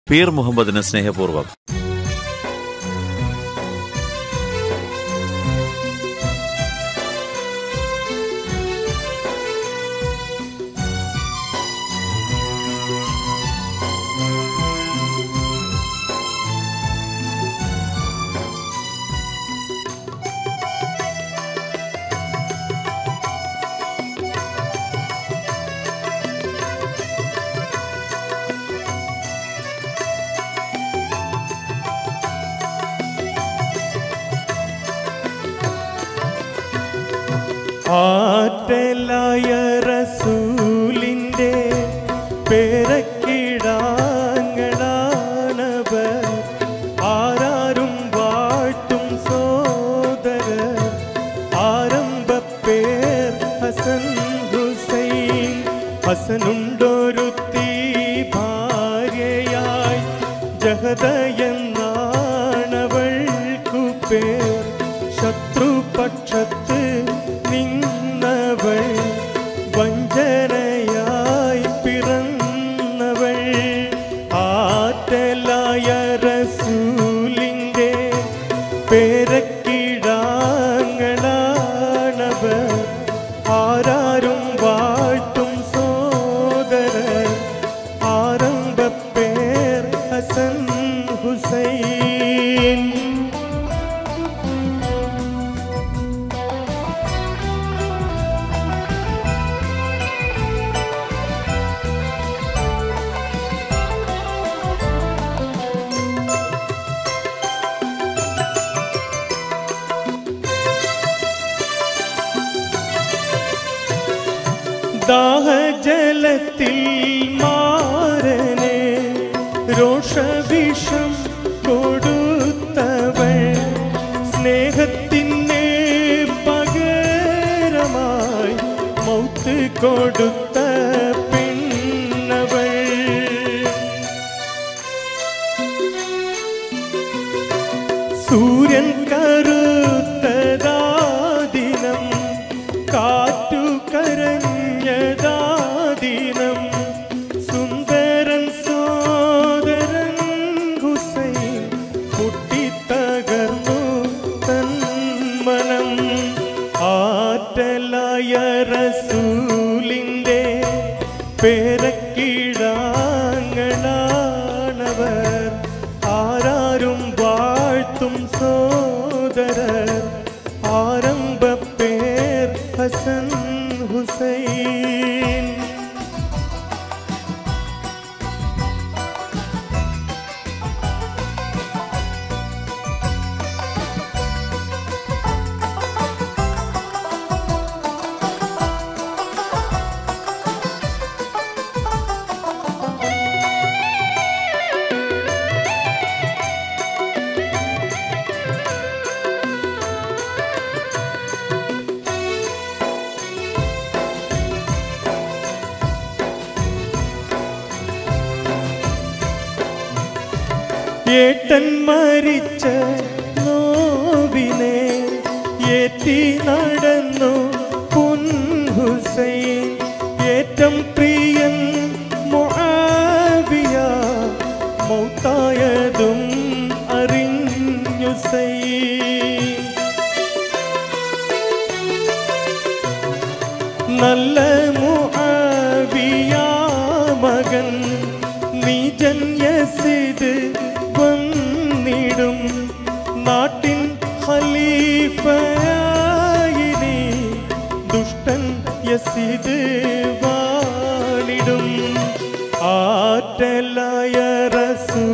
പീർ മുഹമ്മദിന് സ്നേഹപൂർവ്വം ആറ്റലായ റസൂലിൻ്റെ പേരക്കിടാങ്ങളാണവർ ആരാരും വാഴ്ത്തും സോദരർ ആരംഭപ്പേർ ഹസൻ ഹുസൈൻ ഹസനുണ്ടൊരുത്തി ഭാര്യയായി ജഹദയെന്നാണവൾക്കു പേർ ശത്രുപക്ഷത്ത് നിന്നവൾ വഞ്ചനയായി പിറന്നവൾ ആറ്റലായ റസൂലിൻ്റെ പേരക്കിടാങ്ങളാണവർ ആരാരും വാഴ്ത്തും സോദരർ ആരംഭപ്പേർ ഹസൻ ഹുസൈൻ ദാഹജലത്തിൽ മാരനെ രോഷവിഷം കൊടുത്തവൾ സ്നേഹത്തിൻ്റെ പകരമായി മൗത്ത് കൊടുത്ത പിന്നവൾ സൂര്യൻ കറുത്തതാദിനം കാറ്റു കരഞ്ഞതാദിനം സുന്ദരൻ സോദരൻ ഹുസൈൻ പൊട്ടിത്തകർന്നു തൻ മനം ആറ്റലായ റസൂലിൻ്റെ പേരക്കിടാങ്ങളാണവർ ആരാരും വാഴ്ത്തും സോദരർ ആരംഭപ്പേർ ഹസൻ ഹുസൈൻ ഏട്ടൻ മരിച്ച നോവിനെ ഏറ്റി നടന്നു പുൻ ഹുസൈൻ ഏറ്റം പ്രിയൻ മുആവിയ മൗത്തായതും അറിഞ്ഞു സൈൻ നല്ല മുആവിയ മകൻ നീജൻ യസിദ് വന്നിടും നാട്ടിൻ ഖലീഫയായി നീ ദുഷ്ടൻ യസിദ് വാണിടും ആറ്റലായ റസൂ